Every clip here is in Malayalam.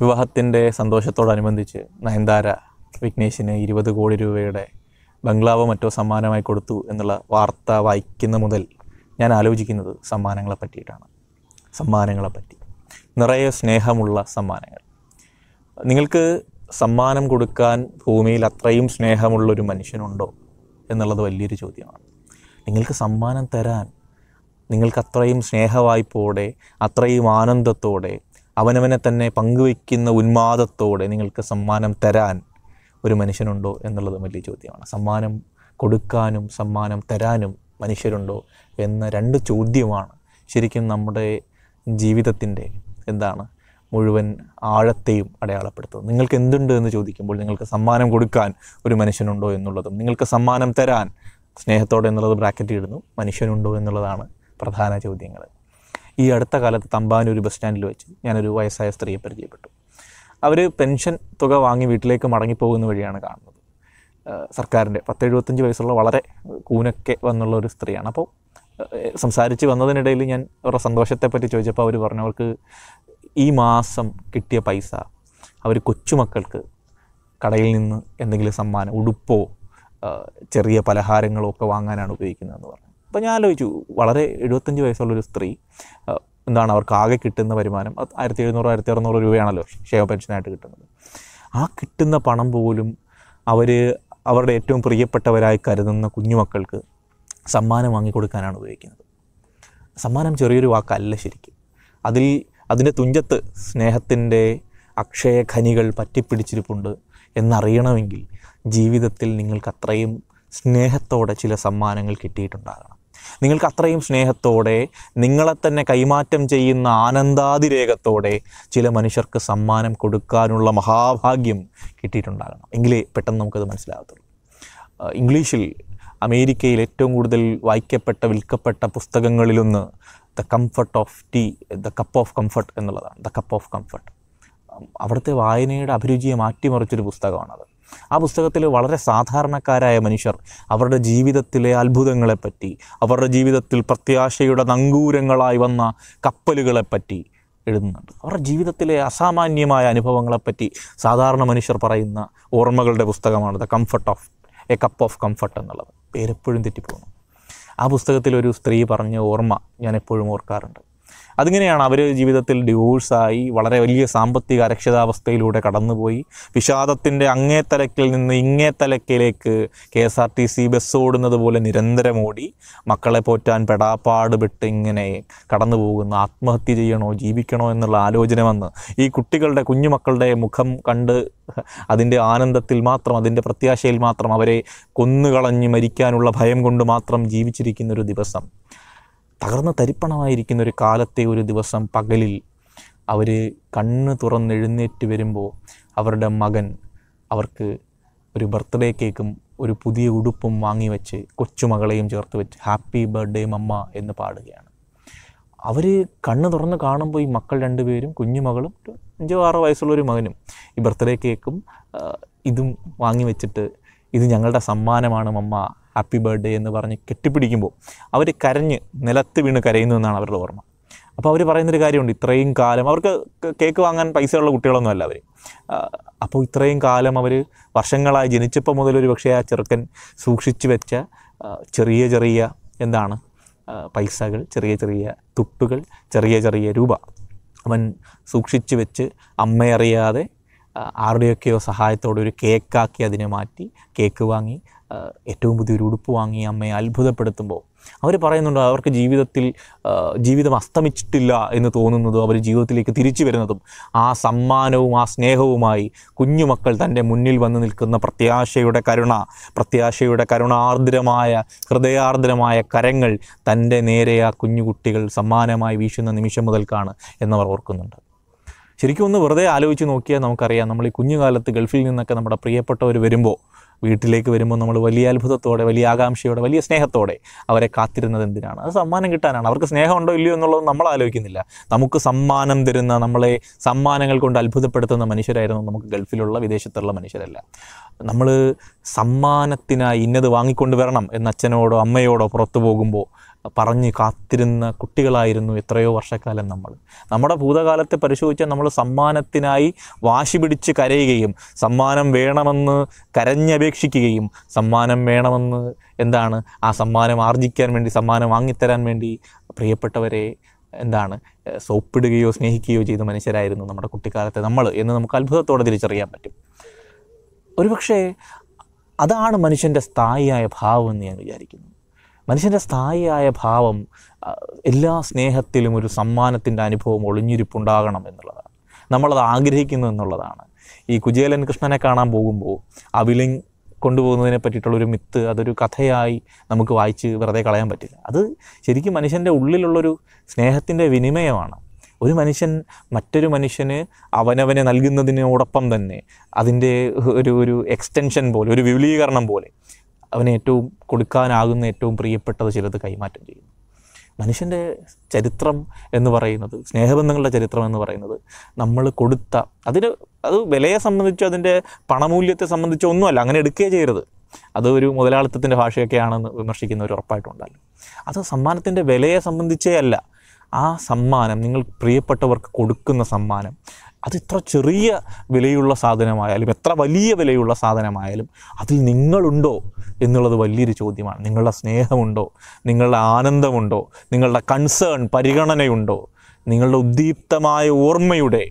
വിവാഹത്തിൻ്റെ സന്തോഷത്തോടനുബന്ധിച്ച് നയൻതാര വിഘ്നേഷിന് ഇരുപത് കോടി രൂപയുടെ ബംഗ്ലാവോ മറ്റോ സമ്മാനമായി കൊടുത്തു എന്നുള്ള വാർത്ത വായിക്കുന്ന മുതൽ ഞാൻ ആലോചിക്കുന്നത് സമ്മാനങ്ങളെ പറ്റിയിട്ടാണ് സമ്മാനങ്ങളെ പറ്റി നിറയെ സ്നേഹമുള്ള സമ്മാനങ്ങൾ നിങ്ങൾക്ക് സമ്മാനം കൊടുക്കാൻ ഭൂമിയിൽ അത്രയും സ്നേഹമുള്ളൊരു മനുഷ്യനുണ്ടോ എന്നുള്ളത് വലിയൊരു ചോദ്യമാണ് നിങ്ങൾക്ക് സമ്മാനം തരാൻ നിങ്ങൾക്ക് അത്രയും സ്നേഹവായ്പോടെ അത്രയും ആനന്ദത്തോടെ അവനവനെ തന്നെ പങ്കുവയ്ക്കുന്ന ഉന്മാദത്തോടെ നിങ്ങൾക്ക് സമ്മാനം തരാൻ ഒരു മനുഷ്യനുണ്ടോ എന്നുള്ളത് വലിയ ചോദ്യമാണ് സമ്മാനം കൊടുക്കാനും സമ്മാനം തരാനും മനുഷ്യരുണ്ടോ എന്ന രണ്ട് ചോദ്യമാണ് ശരിക്കും നമ്മുടെ ജീവിതത്തിൻ്റെ എന്താണ് മുഴുവൻ ആഴത്തെയും അടയാളപ്പെടുത്തുന്നത് നിങ്ങൾക്ക് എന്തുണ്ട് എന്ന് ചോദിക്കുമ്പോൾ നിങ്ങൾക്ക് സമ്മാനം കൊടുക്കാൻ ഒരു മനുഷ്യനുണ്ടോ എന്നുള്ളതും നിങ്ങൾക്ക് സമ്മാനം തരാൻ സ്നേഹത്തോടെ എന്നുള്ളത് ബ്രാക്കറ്റ് ഇടുന്നു മനുഷ്യനുണ്ടോ എന്നുള്ളതാണ് പ്രധാന ചോദ്യങ്ങൾ ഈ അടുത്ത കാലത്ത് തമ്പാനൂർ ബസ് സ്റ്റാൻഡിൽ വെച്ച് ഞാനൊരു വയസ്സായ സ്ത്രീയെ പരിചയപ്പെട്ടു അവർ പെൻഷൻ തുക വാങ്ങി വീട്ടിലേക്ക് മടങ്ങിപ്പോകുന്ന വഴിയാണ് കാണുന്നത് ഏഹ് സർക്കാരിൻ്റെ പത്ത് എഴുപത്തഞ്ച് വയസ്സുള്ള വളരെ കൂനൊക്കെ വന്നുള്ള ഒരു സ്ത്രീയാണ് അപ്പോൾ ഏഹ് സംസാരിച്ച് വന്നതിനിടയിൽ ഞാൻ അവരുടെ സന്തോഷത്തെപ്പറ്റി ചോദിച്ചപ്പോൾ അവർ പറഞ്ഞു അവർക്ക് ഈ മാസം കിട്ടിയ പൈസ അവർ കൊച്ചുമക്കൾക്ക് കടയിൽ നിന്ന് എന്തെങ്കിലും സമ്മാനം ഉടുപ്പോ ഏഹ് ചെറിയ പലഹാരങ്ങളോ ഒക്കെ വാങ്ങാനാണ് ഉപയോഗിക്കുന്നതെന്ന് പറഞ്ഞു അപ്പോൾ ഞാൻ ആലോചിച്ചു വളരെ എഴുപത്തഞ്ച് വയസ്സുള്ളൊരു സ്ത്രീ ഏഹ് എന്താണ് അവർക്ക് ആകെ കിട്ടുന്ന വരുമാനം അത് ആയിരത്തി എഴുന്നൂറ് ആയിരത്തി അറുന്നൂറ് രൂപയാണല്ലോ ക്ഷേമ പെൻഷനായിട്ട് കിട്ടുന്നത് ആ കിട്ടുന്ന പണം പോലും അവർ അവരുടെ ഏറ്റവും പ്രിയപ്പെട്ടവരായി കരുതുന്ന കുഞ്ഞുമക്കൾക്ക് സമ്മാനം വാങ്ങിക്കൊടുക്കാനാണ് ഉപയോഗിക്കുന്നത് സമ്മാനം ചെറിയൊരു വാക്കല്ല ശരിക്കും അതിൽ അതിൻ്റെ തുഞ്ചത്ത് സ്നേഹത്തിൻ്റെ അക്ഷയ ഖനികൾ പറ്റിപ്പിടിച്ചിരിപ്പുണ്ട് എന്നറിയണമെങ്കിൽ ജീവിതത്തിൽ നിങ്ങൾക്ക് അത്രയും സ്നേഹത്തോടെ ചില സമ്മാനങ്ങൾ കിട്ടിയിട്ടുണ്ടാകണം നിങ്ങൾക്ക് അത്രയും സ്നേഹത്തോടെ നിങ്ങളെ തന്നെ കൈമാറ്റം ചെയ്യുന്ന ആനന്ദാതിരേകത്തോടെ ചില മനുഷ്യർക്ക് സമ്മാനം കൊടുക്കാനുള്ള മഹാഭാഗ്യം കിട്ടിയിട്ടുണ്ടാകണം എങ്കിലേ പെട്ടെന്ന് നമുക്കത് മനസ്സിലാകത്തുള്ളൂ ആ, ഇംഗ്ലീഷിൽ അമേരിക്കയിൽ ഏറ്റവും കൂടുതൽ വായിക്കപ്പെട്ട വിൽക്കപ്പെട്ട പുസ്തകങ്ങളിലൊന്ന് the comfort of tea the cup of comfort എന്നുള്ളതാണ് ദ കപ്പ് ഓഫ് കംഫർട്ട് അവിടുത്തെ വായനയുടെ അഭിരുചിയെ മാറ്റിമറിച്ചൊരു പുസ്തകമാണത് ആ പുസ്തകത്തിൽ വളരെ സാധാരണക്കാരായ മനുഷ്യർ അവരുടെ ജീവിതത്തിലെ അത്ഭുതങ്ങളെപ്പറ്റി അവരുടെ ജീവിതത്തിൽ പ്രത്യാശയുടെ നങ്കൂരങ്ങളായി വന്ന കപ്പലുകളെപ്പറ്റി എഴുതുന്നുണ്ട് അവരുടെ ജീവിതത്തിലെ അസാമാന്യമായ അനുഭവങ്ങളെപ്പറ്റി സാധാരണ മനുഷ്യർ പറയുന്ന ഓർമ്മകളുടെ പുസ്തകമാണ് the comfort of a cup of comfort എന്നുള്ളത് പേരെപ്പോഴും തെറ്റിപ്പോകുന്നു ആ പുസ്തകത്തിൽ ഒരു സ്ത്രീ പറഞ്ഞ ഓർമ്മ ഞാൻ എപ്പോഴും ഓർക്കാറുണ്ട് അതിങ്ങനെയാണ് അവർ ജീവിതത്തിൽ ഡിവോഴ്സായി വളരെ വലിയ സാമ്പത്തിക അരക്ഷിതാവസ്ഥയിലൂടെ കടന്നുപോയി വിഷാദത്തിൻ്റെ അങ്ങേ തലക്കിൽ നിന്ന് ഇങ്ങേ തലക്കിലേക്ക് K S R T C bus ഓടുന്നത് പോലെ നിരന്തരം ഓടി മക്കളെ പോറ്റാൻ പെടാപ്പാട് പെട്ട് ഇങ്ങനെ കടന്നു പോകുന്ന ആത്മഹത്യ ചെയ്യണോ ജീവിക്കണോ എന്നുള്ള ആലോചന വന്ന് ഈ കുട്ടികളുടെ കുഞ്ഞുമക്കളുടെ മുഖം കണ്ട് അതിൻ്റെ ആനന്ദത്തിൽ മാത്രം അതിൻ്റെ പ്രത്യാശയിൽ മാത്രം അവരെ കൊന്നുകളഞ്ഞ് മരിക്കാനുള്ള ഭയം കൊണ്ട് മാത്രം ജീവിച്ചിരിക്കുന്ന ഒരു ദിവസം തകർന്ന തരിപ്പണമായിരിക്കുന്ന ഒരു കാലത്തെ ഒരു ദിവസം പകലിൽ അവർ കണ്ണ് തുറന്നെഴുന്നേറ്റ് വരുമ്പോൾ അവരുടെ മകൻ അവർക്ക് ഒരു ബർത്ത്ഡേ കേക്കും ഒരു പുതിയ ഉടുപ്പും വാങ്ങി വെച്ച് കൊച്ചുമകളെയും ചേർത്ത് വെച്ച് ഹാപ്പി ബർത്ത്ഡേ മമ്മ എന്ന് പാടുകയാണ് അവർ കണ്ണ് തുറന്ന് കാണുമ്പോൾ ഈ മക്കൾ രണ്ടുപേരും കുഞ്ഞുമകളും ഒരു അഞ്ചോ ആറോ വയസ്സുള്ള ഒരു മകനും ഈ ബർത്ത്ഡേ കേക്കും ആ, ഇതും വാങ്ങി വെച്ചിട്ട് ഇത് ഞങ്ങളുടെ സമ്മാനമാണ് മമ്മ ഹാപ്പി ബർത്ത്ഡേ എന്ന് പറഞ്ഞ് കെട്ടിപ്പിടിക്കുമ്പോൾ അവർ കരഞ്ഞ് നിലത്ത് വീണ് കരയുന്നു എന്നാണ് അവരുടെ ഓർമ്മ അപ്പോൾ അവർ പറയുന്നൊരു കാര്യമുണ്ട് ഇത്രയും കാലം അവർക്ക് ക- കേക്ക് വാങ്ങാൻ പൈസയുള്ള കുട്ടികളൊന്നും അല്ല അവർ അപ്പോൾ ഇത്രയും കാലം അവർ വർഷങ്ങളായി ജനിച്ചപ്പോൾ മുതൽ ഒരു പക്ഷേ ആ ചെറുക്കൻ സൂക്ഷിച്ചു വെച്ച ആ, ചെറിയ ചെറിയ എന്താണ് ആ, പൈസകൾ ചെറിയ ചെറിയ തുട്ടുകൾ ചെറിയ ചെറിയ രൂപ അവൻ സൂക്ഷിച്ചു വെച്ച് അമ്മയറിയാതെ ആ, ആരുടെയൊക്കെയോ സഹായത്തോടെ ഒരു കേക്കാക്കി അതിനെ മാറ്റി കേക്ക് വാങ്ങി ആ, ഏറ്റവും പുതിയൊരു ഉടുപ്പ് വാങ്ങി അമ്മയെ അത്ഭുതപ്പെടുത്തുമ്പോൾ അവർ പറയുന്നുണ്ട് അവർക്ക് ജീവിതത്തിൽ ആ, ജീവിതം അസ്തമിച്ചിട്ടില്ല എന്ന് തോന്നുന്നതും അവർ ജീവിതത്തിലേക്ക് തിരിച്ചു വരുന്നതും ആ സമ്മാനവും ആ സ്നേഹവുമായി കുഞ്ഞുമക്കൾ തൻ്റെ മുന്നിൽ വന്ന് നിൽക്കുന്ന പ്രത്യാശയുടെ കരുണ പ്രത്യാശയുടെ കരുണാർദ്രമായ ഹൃദയാർദ്രമായ കരങ്ങൾ തൻ്റെ നേരെ ആ കുഞ്ഞുകുട്ടികൾ സമ്മാനമായി വീശുന്ന നിമിഷം മുതൽക്കാണ് എന്നവർ ഓർക്കുന്നുണ്ട് ശരിക്കും ഒന്ന് വെറുതെ ആലോചിച്ച് നോക്കിയാൽ നമുക്കറിയാം നമ്മൾ ഈ കുഞ്ഞുകാലത്ത് ഗൾഫിൽ നിന്നൊക്കെ നമ്മുടെ പ്രിയപ്പെട്ടവർ വരുമ്പോൾ വീട്ടിലേക്ക് വരുമ്പോൾ നമ്മൾ വലിയ അത്ഭുതത്തോടെ വലിയ ആകാംക്ഷയോടെ വലിയ സ്നേഹത്തോടെ അവരെ കാത്തിരുന്നത് എന്തിനാണ് അത് സമ്മാനം കിട്ടാനാണ് അവർക്ക് സ്നേഹമുണ്ടോ ഇല്ലയോ എന്നുള്ളത് നമ്മൾ ആലോചിക്കുന്നില്ല നമുക്ക് സമ്മാനം തരുന്ന നമ്മളെ സമ്മാനങ്ങൾ കൊണ്ട് അത്ഭുതപ്പെടുത്തുന്ന മനുഷ്യരായിരുന്നു നമുക്ക് ഗൾഫിലുള്ള വിദേശത്തുള്ള മനുഷ്യരല്ല നമ്മൾ സമ്മാനത്തിനായി ഇന്നത് വാങ്ങിക്കൊണ്ട് വരണം എന്ന് അച്ഛനോടോ അമ്മയോടോ പുറത്തു പോകുമ്പോൾ പറഞ്ഞ് കാത്തിരുന്ന കുട്ടികളായിരുന്നു എത്രയോ വർഷക്കാലം നമ്മൾ നമ്മുടെ ഭൂതകാലത്തെ പരിശോധിച്ചാൽ നമ്മൾ സമ്മാനത്തിനായി വാശി പിടിച്ച് കരയുകയും സമ്മാനം വേണമെന്ന് കരഞ്ഞപേക്ഷിക്കുകയും സമ്മാനം വേണമെന്ന് എന്താണ് ആ സമ്മാനം ആർജിക്കാൻ വേണ്ടി സമ്മാനം വാങ്ങിത്തരാൻ വേണ്ടി പ്രിയപ്പെട്ടവരെ എന്താണ് ഏഹ് സോപ്പിടുകയോ സ്നേഹിക്കുകയോ ചെയ്ത മനുഷ്യരായിരുന്നു നമ്മുടെ കുട്ടിക്കാലത്തെ നമ്മൾ എന്ന് നമുക്ക് അത്ഭുതത്തോടെ തിരിച്ചറിയാൻ പറ്റും ഒരുപക്ഷേ അതാണ് മനുഷ്യൻ്റെ സ്ഥായിയായ ഭാവം എന്ന് ഞാൻ വിചാരിക്കുന്നു മനുഷ്യൻ്റെ സ്ഥായിയായ ഭാവം ആ, എല്ലാ സ്നേഹത്തിലും ഒരു സമ്മാനത്തിൻ്റെ അനുഭവം ഒളിഞ്ഞിരിപ്പുണ്ടാകണം എന്നുള്ളതാണ് നമ്മളത് ആഗ്രഹിക്കുന്നു എന്നുള്ളതാണ് ഈ കുചേലൻ കൃഷ്ണനെ കാണാൻ പോകുമ്പോൾ അവിലിങ് കൊണ്ടുപോകുന്നതിനെ പറ്റിയിട്ടുള്ളൊരു മിത്ത് അതൊരു കഥയായി നമുക്ക് വായിച്ച് വെറുതെ കളയാൻ പറ്റില്ല അത് ശരിക്കും മനുഷ്യൻ്റെ ഉള്ളിലുള്ളൊരു സ്നേഹത്തിൻ്റെ വിനിമയമാണ് ഒരു മനുഷ്യൻ മറ്റൊരു മനുഷ്യന് അവനവനെ നൽകുന്നതിനോടൊപ്പം തന്നെ അതിൻ്റെ ഒരു ഒരു എക്സ്റ്റൻഷൻ പോലെ ഒരു വിപുലീകരണം പോലെ അവന് ഏറ്റവും കൊടുക്കാനാകുന്ന ഏറ്റവും പ്രിയപ്പെട്ടത് ചിലത് കൈമാറ്റം ചെയ്യുന്നു മനുഷ്യൻ്റെ ചരിത്രം എന്ന് പറയുന്നത് സ്നേഹബന്ധങ്ങളുടെ ചരിത്രം എന്ന് പറയുന്നത് നമ്മൾ കൊടുത്ത അതിന് അത് വിലയെ സംബന്ധിച്ചോ അതിൻ്റെ പണമൂല്യത്തെ സംബന്ധിച്ചോ ഒന്നുമല്ല അങ്ങനെ എടുക്കുകയേ ചെയ്യരുത് അത് ഒരു മുതലാളിത്തത്തിൻ്റെ ഭാഷയൊക്കെയാണെന്ന് വിമർശിക്കുന്നവർ ഉറപ്പായിട്ടുണ്ടല്ലോ അത് സമ്മാനത്തിൻ്റെ വിലയെ സംബന്ധിച്ചേ അല്ല ആ സമ്മാനം നിങ്ങൾ പ്രിയപ്പെട്ടവർക്ക് കൊടുക്കുന്ന സമ്മാനം അത് ഇത്ര ചെറിയ വിലയുള്ള സാധനമായാലും എത്ര വലിയ വിലയുള്ള സാധനമായാലും അതിൽ നിങ്ങളുണ്ടോ എന്നുള്ളത് വലിയൊരു ചോദ്യമാണ് നിങ്ങളുടെ സ്നേഹമുണ്ടോ നിങ്ങളുടെ ആനന്ദമുണ്ടോ നിങ്ങളുടെ കൺസേൺ പരിഗണനയുണ്ടോ നിങ്ങളുടെ ഉദ്ദീപ്തമായ ഓർമ്മയുടെ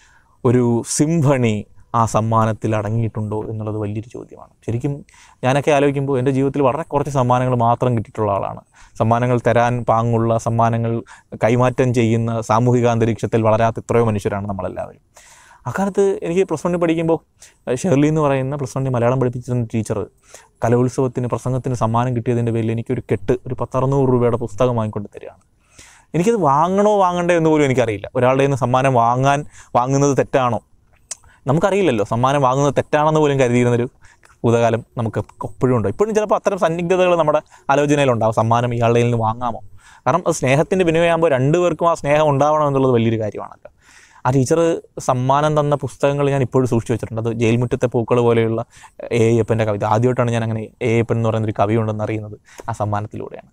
ഒരു സിംഫണി ആ സമ്മാനത്തിൽ അടങ്ങിയിട്ടുണ്ടോ എന്നുള്ളത് വലിയൊരു ചോദ്യമാണ് ശരിക്കും ഞാനൊക്കെ ആലോചിക്കുമ്പോൾ എൻ്റെ ജീവിതത്തിൽ വളരെ കുറച്ച് സമ്മാനങ്ങൾ മാത്രം കിട്ടിയിട്ടുള്ള ആളാണ് സമ്മാനങ്ങൾ തരാൻ പാങ്ങുള്ള സമ്മാനങ്ങൾ കൈമാറ്റം ചെയ്യുന്ന സാമൂഹിക അന്തരീക്ഷത്തിൽ വളരാത്ത എത്രയോ മനുഷ്യരാണ് നമ്മളെല്ലാവരും അക്കാലത്ത് എനിക്ക് പ്ലസ് വണ്ണിൽ പഠിക്കുമ്പോൾ ഏഹ് ഷെർലി എന്ന് പറയുന്ന പ്ലസ് വണ്ണിൽ മലയാളം പഠിപ്പിച്ചിരുന്ന ടീച്ചർ കലോത്സവത്തിന് പ്രസംഗത്തിന് സമ്മാനം കിട്ടിയതിൻ്റെ പേരിൽ എനിക്കൊരു കെട്ട് ഒരു പത്തറുന്നൂറ് രൂപയുടെ പുസ്തകം വാങ്ങിക്കൊണ്ട് തരികയാണ് എനിക്കത് വാങ്ങണോ വാങ്ങണ്ടേ എന്ന് പോലും എനിക്കറിയില്ല ഒരാളുടെ നിന്ന് സമ്മാനം വാങ്ങാൻ വാങ്ങുന്നത് തെറ്റാണോ നമുക്കറിയില്ലല്ലോ സമ്മാനം വാങ്ങുന്നത് തെറ്റാണെന്ന് പോലും കരുതിയിരുന്നൊരു ഭൂതകാലം നമുക്ക് എപ്പോഴും ഉണ്ട് ഇപ്പോഴും ചിലപ്പോൾ അത്തരം സന്നിഗ്ധതകൾ നമ്മുടെ ആലോചനയിലുണ്ടാവും സമ്മാനം ഇയാളുടെ കയ്യിൽ നിന്ന് വാങ്ങാമോ കാരണം അത് സ്നേഹത്തിൻ്റെ വിനിമയമാകുമ്പോൾ രണ്ടുപേർക്കും ആ സ്നേഹം ഉണ്ടാവണം എന്നുള്ളത് വലിയൊരു കാര്യമാണല്ലോ ആ ടീച്ചർ സമ്മാനം തന്ന പുസ്തകങ്ങൾ ഞാൻ ഇപ്പോഴും സൂക്ഷിച്ചു വെച്ചിട്ടുണ്ട് അത് ജയിൽമുറ്റത്തെ പൂക്കൾ പോലെയുള്ള എ അയ്യപ്പൻ്റെ കവിത ആദ്യമായിട്ടാണ് ഞാൻ അങ്ങനെ എ അയ്യപ്പൻ എന്ന് പറയുന്നൊരു കവി ഉണ്ടെന്ന് അറിയുന്നത് ആ സമ്മാനത്തിലൂടെയാണ്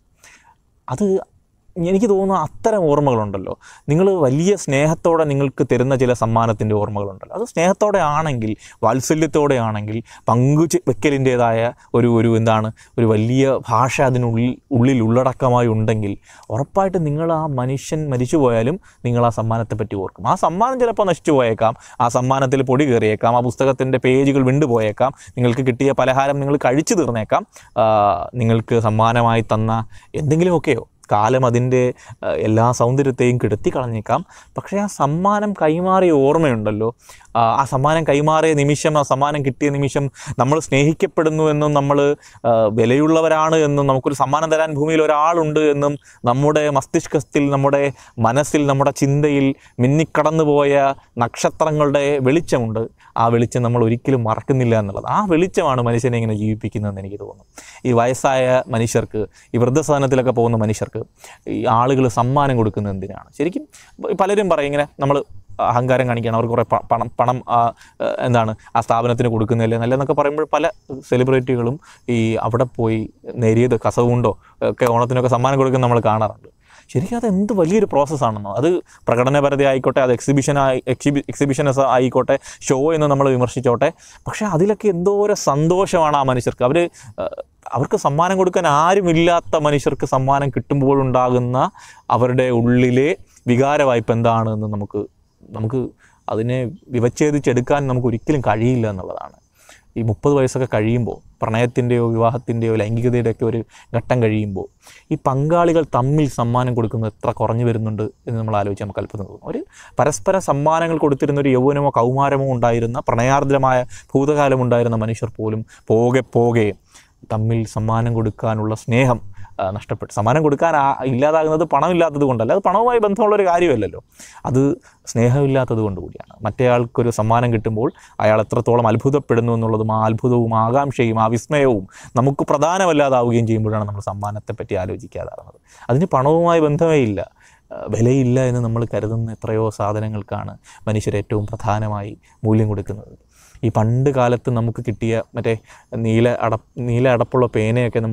അത് എനിക്ക് തോന്നുന്നു അത്തരം ഓർമ്മകളുണ്ടല്ലോ നിങ്ങൾ വലിയ സ്നേഹത്തോടെ നിങ്ങൾക്ക് തരുന്ന ചില സമ്മാനത്തിൻ്റെ ഓർമ്മകളുണ്ടല്ലോ അത് സ്നേഹത്തോടെ ആണെങ്കിൽ വാത്സല്യത്തോടെ ആണെങ്കിൽ പങ്കു ചെ- വെക്കലിൻ്റേതായ ഒരു ഒരു എന്താണ് ഒരു വലിയ ഭാഷ അതിനുള്ളിൽ ഉള്ളിൽ ഉള്ളടക്കമായി ഉണ്ടെങ്കിൽ ഉറപ്പായിട്ടും നിങ്ങൾ ആ മനുഷ്യൻ മരിച്ചു പോയാലും നിങ്ങൾ ആ സമ്മാനത്തെ പറ്റി ഓർക്കും ആ സമ്മാനം ചിലപ്പോൾ നശിച്ചു പോയേക്കാം ആ സമ്മാനത്തിൽ പൊടി കയറിയേക്കാം ആ പുസ്തകത്തിൻ്റെ പേജുകൾ വിണ്ടുപോയേക്കാം നിങ്ങൾക്ക് കിട്ടിയ പലഹാരം നിങ്ങൾ കഴിച്ചു തീർന്നേക്കാം ആ, നിങ്ങൾക്ക് സമ്മാനമായി തന്ന എന്തെങ്കിലുമൊക്കെയോ കാലം അതിൻ്റെ ആ, എല്ലാ സൗന്ദര്യത്തെയും കെടുത്തി കളഞ്ഞേക്കാം പക്ഷേ ആ സമ്മാനം കൈമാറിയ ഓർമ്മയുണ്ടല്ലോ ആ ആ സമ്മാനം കൈമാറിയ നിമിഷം ആ സമ്മാനം കിട്ടിയ നിമിഷം നമ്മൾ സ്നേഹിക്കപ്പെടുന്നു എന്നും നമ്മൾ ആ, വിലയുള്ളവരാണ് എന്നും നമുക്കൊരു സമ്മാനം തരാൻ ഭൂമിയിൽ ഒരാളുണ്ട് എന്നും നമ്മുടെ മസ്തിഷ്കത്തിൽ നമ്മുടെ മനസ്സിൽ നമ്മുടെ ചിന്തയിൽ മിന്നിക്കടന്നു പോയ നക്ഷത്രങ്ങളുടെ വെളിച്ചമുണ്ട് ആ വെളിച്ചം നമ്മൾ ഒരിക്കലും മറക്കുന്നില്ല എന്നുള്ളത് ആ വെളിച്ചമാണ് മനുഷ്യനെ ഇങ്ങനെ ജീവിപ്പിക്കുന്നതെന്ന് എനിക്ക് തോന്നുന്നു ഈ വയസ്സായ മനുഷ്യർക്ക് ഈ വൃദ്ധസദനത്തിലൊക്കെ പോകുന്ന മനുഷ്യർക്ക് ഈ ആളുകൾ സമ്മാനം കൊടുക്കുന്നത് എന്തിനാണ് ശരിക്കും പലരും പറയും ഇങ്ങനെ നമ്മൾ അഹങ്കാരം കാണിക്കുകയാണ് അവർക്ക് കുറേ പ- പണം പണം ആ, ഏഹ്, എന്താണ് ആ സ്ഥാപനത്തിന് കൊടുക്കുന്നില്ല നല്ലതെന്നൊക്കെ പറയുമ്പോൾ പല സെലിബ്രിറ്റികളും ഈ അവിടെ പോയി നേരിയത് കസവുണ്ടോ ഒക്കെ ഓണത്തിനൊക്കെ സമ്മാനം കൊടുക്കുന്ന നമ്മൾ കാണാറുണ്ട് ശരിക്കും അത് എന്ത് വലിയൊരു പ്രോസസ്സാണെന്നോ അത് പ്രകടനപരത ആയിക്കോട്ടെ അത് എക്സിബിഷൻ ആയി എക്സിബി എക്സിബിഷൻസ് ആയിക്കോട്ടെ ഷോ എന്ന് നമ്മൾ വിമർശിച്ചോട്ടെ പക്ഷേ അതിലൊക്കെ എന്തോരം സന്തോഷമാണ് ആ മനുഷ്യർക്ക് അവർ അവർക്ക് സമ്മാനം കൊടുക്കാൻ ആരുമില്ലാത്ത മനുഷ്യർക്ക് സമ്മാനം കിട്ടുമ്പോഴുണ്ടാകുന്ന അവരുടെ ഉള്ളിലെ വികാര വായ്പ എന്താണെന്ന് നമുക്ക് നമുക്ക് അതിനെ വിവച്ഛേദിച്ചെടുക്കാൻ നമുക്ക് ഒരിക്കലും കഴിയില്ല എന്നുള്ളതാണ് ഈ മുപ്പത് വയസ്സൊക്കെ കഴിയുമ്പോൾ പ്രണയത്തിൻ്റെയോ വിവാഹത്തിൻ്റെയോ ലൈംഗികതയുടെയൊക്കെ ഒരു ഘട്ടം കഴിയുമ്പോൾ ഈ പങ്കാളികൾ തമ്മിൽ സമ്മാനം കൊടുക്കുന്നത് എത്ര കുറഞ്ഞു വരുന്നുണ്ട് എന്ന് നമ്മൾ ആലോചിച്ച് നമുക്ക് അത്ഭുതം തോന്നും ഒരു പരസ്പര സമ്മാനങ്ങൾ കൊടുത്തിരുന്ന ഒരു യൗവനമോ കൗമാരമോ ഉണ്ടായിരുന്ന പ്രണയാർദ്രമായ ഭൂതകാലം ഉണ്ടായിരുന്ന മനുഷ്യർ പോലും പോകെ പോകെ തമ്മിൽ സമ്മാനം കൊടുക്കാനുള്ള സ്നേഹം ആ, നഷ്ടപ്പെട്ടു സമ്മാനം കൊടുക്കാൻ ആ- ഇല്ലാതാകുന്നത് പണമില്ലാത്തത് കൊണ്ടല്ല അത് പണവുമായി ബന്ധമുള്ള ഒരു കാര്യമല്ലല്ലോ അത് സ്നേഹമില്ലാത്തത് കൊണ്ട് കൂടിയാണ് മറ്റേയാൾക്കൊരു സമ്മാനം കിട്ടുമ്പോൾ അയാൾ എത്രത്തോളം അത്ഭുതപ്പെടുന്നു എന്നുള്ളതും ആ അത്ഭുതവും ആകാംക്ഷയും ആ വിസ്മയവും നമുക്ക് പ്രധാനമല്ലാതാവുകയും ചെയ്യുമ്പോഴാണ് നമ്മൾ സമ്മാനത്തെപ്പറ്റി ആലോചിക്കാതാകുന്നത് അതിന് പണവുമായി ബന്ധമേ ഇല്ല ആ, വിലയില്ല എന്ന് നമ്മൾ കരുതുന്ന എത്രയോ സാധനങ്ങൾക്കാണ് മനുഷ്യർ ഏറ്റവും പ്രധാനമായി മൂല്യം കൊടുക്കുന്നത് ഈ പണ്ട് കാലത്ത് നമുക്ക് കിട്ടിയ മറ്റേ നീല അട നീല അടപ്പുള്ള പേനയൊക്കെ നമ്മൾ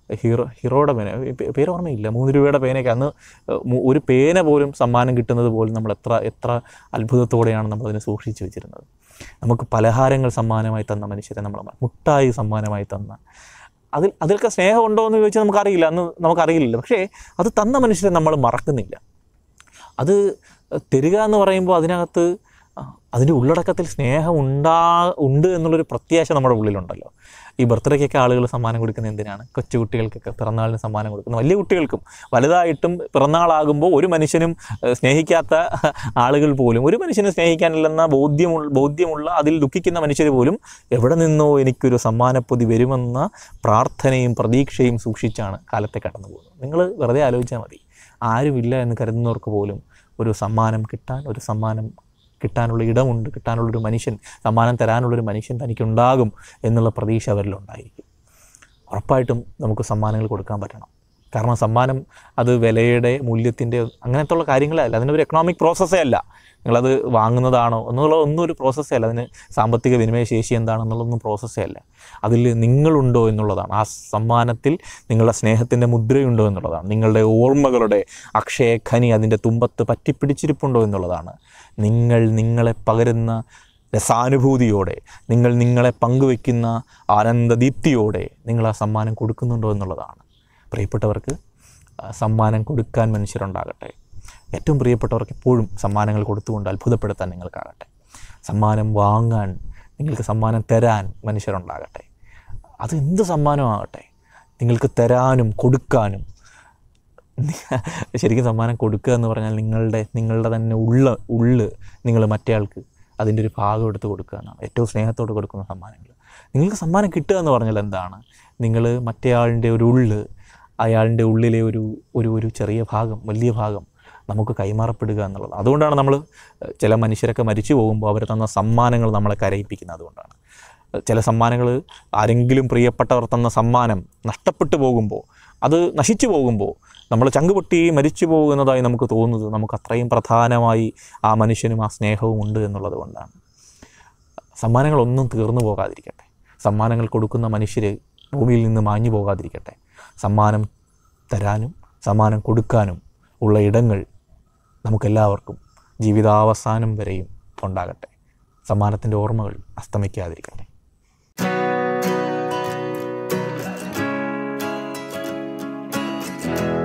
ഹീറോ ഹീറോയുടെ പേന പേ- പേര് ഓർമ്മയില്ല മൂന്ന് രൂപയുടെ പേനയൊക്കെ അന്ന് മു- ഒരു പേന പോലും സമ്മാനം കിട്ടുന്നത് പോലും നമ്മൾ എത്ര എത്ര അത്ഭുതത്തോടെയാണ് നമ്മളതിനെ സൂക്ഷിച്ചു വെച്ചിരുന്നത് നമുക്ക് പലഹാരങ്ങൾ സമ്മാനമായി തന്ന മനുഷ്യരെ നമ്മൾ മറ- മുട്ടായി സമ്മാനമായി തന്ന അതിൽ അതിലൊക്കെ സ്നേഹമുണ്ടോ എന്ന് ചോദിച്ചാൽ നമുക്കറിയില്ല അന്ന് നമുക്കറിയില്ല പക്ഷേ അത് തന്ന മനുഷ്യരെ നമ്മൾ മറക്കുന്നില്ല അത് തരിക എന്ന് പറയുമ്പോൾ അതിനകത്ത് അതിൻ്റെ ഉള്ളടക്കത്തിൽ സ്നേഹം ഉണ്ടാ ഉണ്ട് എന്നുള്ളൊരു പ്രത്യാശ നമ്മുടെ ഉള്ളിലുണ്ടല്ലോ ഈ ബർത്ത്ഡേക്കൊക്കെ ആളുകൾ സമ്മാനം കൊടുക്കുന്നത് എന്തിനാണ് കൊച്ചുകുട്ടികൾക്കൊക്കെ പിറന്നാളിന് സമ്മാനം കൊടുക്കുന്നത് വലിയ കുട്ടികൾക്കും വലുതായിട്ടും പിറന്നാളാകുമ്പോൾ ഒരു മനുഷ്യനും ഏഹ്, സ്നേഹിക്കാത്ത ആളുകൾ പോലും ഒരു മനുഷ്യനെ സ്നേഹിക്കാനില്ലെന്ന ബോധ്യമുള്ള ബോധ്യമുള്ള അതിൽ ദുഃഖിക്കുന്ന മനുഷ്യർ പോലും എവിടെ നിന്നോ എനിക്കൊരു സമ്മാനപ്പൊതി വരുമെന്ന പ്രാർത്ഥനയും പ്രതീക്ഷയും സൂക്ഷിച്ചാണ് കാലത്തെ കടന്നു പോകുന്നത് നിങ്ങൾ വെറുതെ ആലോചിച്ചാൽ മതി ആരുമില്ല എന്ന് കരുതുന്നവർക്ക് പോലും ഒരു സമ്മാനം കിട്ടാൻ ഒരു സമ്മാനം കിട്ടാനുള്ള ഇടമുണ്ട് കിട്ടാനുള്ളൊരു മനുഷ്യൻ സമ്മാനം തരാനുള്ളൊരു മനുഷ്യൻ തനിക്കുണ്ടാകും എന്നുള്ള പ്രതീക്ഷ അവരിലുണ്ടായിരിക്കും ഉറപ്പായിട്ടും നമുക്ക് സമ്മാനങ്ങൾ കൊടുക്കാൻ പറ്റണം കാരണം സമ്മാനം അത് വിലയുടെ മൂല്യത്തിൻ്റെ അങ്ങനത്തെ ഉള്ള കാര്യങ്ങളല്ല അതിനൊരു എക്കണോമിക് പ്രോസസ്സേ അല്ല നിങ്ങളത് വാങ്ങുന്നതാണോ എന്നുള്ള ഒന്നും ഒരു പ്രോസസ്സേ അല്ല അതിന് സാമ്പത്തിക വിനിമയ ശേഷി എന്താണെന്നുള്ളതൊന്നും പ്രോസസ്സേ അല്ല അതിൽ നിങ്ങളുണ്ടോ എന്നുള്ളതാണ് ആ സമ്മാനത്തിൽ നിങ്ങളുടെ സ്നേഹത്തിൻ്റെ മുദ്രയുണ്ടോ എന്നുള്ളതാണ് നിങ്ങളുടെ ഓർമ്മകളുടെ അക്ഷയഖനി അതിൻ്റെ തുമ്പത്ത് പറ്റിപ്പിടിച്ചിരിപ്പുണ്ടോ എന്നുള്ളതാണ് നിങ്ങൾ നിങ്ങളെ പകരുന്ന രസാനുഭൂതിയോടെ നിങ്ങൾ നിങ്ങളെ പങ്കുവെക്കുന്ന ആനന്ദദീപ്തിയോടെ നിങ്ങൾ ആ സമ്മാനം കൊടുക്കുന്നുണ്ടോ എന്നുള്ളതാണ് പ്രിയപ്പെട്ടവർക്ക് ആ, സമ്മാനം കൊടുക്കാൻ മനുഷ്യരുണ്ടാകട്ടെ ഏറ്റവും പ്രിയപ്പെട്ടവർക്ക് എപ്പോഴും സമ്മാനങ്ങൾ കൊടുത്തുകൊണ്ട് അത്ഭുതപ്പെടുത്താൻ നിങ്ങൾക്കാകട്ടെ സമ്മാനം വാങ്ങാൻ നിങ്ങൾക്ക് സമ്മാനം തരാൻ മനുഷ്യരുണ്ടാകട്ടെ അത് എന്ത് സമ്മാനമാകട്ടെ നിങ്ങൾക്ക് തരാനും കൊടുക്കാനും ശരിക്കും സമ്മാനം കൊടുക്കുക എന്ന് പറഞ്ഞാൽ നിങ്ങളുടെ നിങ്ങളുടെ തന്നെ ഉള്ള ഉള്ള് നിങ്ങൾ മറ്റേയാൾക്ക് അതിൻ്റെ ഒരു ഭാഗം എടുത്ത് കൊടുക്കുക എന്നാണ് ഏറ്റവും സ്നേഹത്തോട് കൊടുക്കുന്ന സമ്മാനങ്ങൾ നിങ്ങൾക്ക് സമ്മാനം കിട്ടുക എന്ന് പറഞ്ഞാൽ എന്താണ് നിങ്ങൾ മറ്റേയാളിൻ്റെ ഒരു ഉള്ള് അയാളുടെ ഉള്ളിലെ ഒരു ഒരു ഒരു ചെറിയ ഭാഗം വലിയ ഭാഗം നമുക്ക് കൈമാറപ്പെടുക എന്നുള്ളത് അതുകൊണ്ടാണ് നമ്മൾ ചില മനുഷ്യരൊക്കെ മരിച്ചു പോകുമ്പോൾ അവർ തന്ന സമ്മാനങ്ങൾ നമ്മളെ കരയിപ്പിക്കുന്നത് അതുകൊണ്ടാണ് ചില സമ്മാനങ്ങൾ ആരെങ്കിലും പ്രിയപ്പെട്ടവർ തന്ന സമ്മാനം നഷ്ടപ്പെട്ടു പോകുമ്പോൾ അത് നശിച്ചു പോകുമ്പോൾ നമ്മൾ ചങ്കുപൊട്ടി മരിച്ചു പോകുന്നതായി നമുക്ക് തോന്നുന്നത് നമുക്ക് അത്രയും പ്രധാനമായി ആ മനുഷ്യനും ആ സ്നേഹവും ഉണ്ട് എന്നുള്ളത് കൊണ്ടാണ് സമ്മാനങ്ങളൊന്നും തീർന്നു പോകാതിരിക്കട്ടെ സമ്മാനങ്ങൾ കൊടുക്കുന്ന മനുഷ്യർ ഭൂമിയിൽ നിന്ന് മാഞ്ഞു പോകാതിരിക്കട്ടെ സമ്മാനം തരാനും സമ്മാനം കൊടുക്കാനും ഉള്ള ഇടങ്ങൾ നമുക്കെല്ലാവർക്കും ജീവിതാവസാനം വരെയും ഉണ്ടാകട്ടെ സമ്മാനത്തിൻ്റെ ഓർമ്മകൾ അസ്തമിക്കാതിരിക്കട്ടെ thank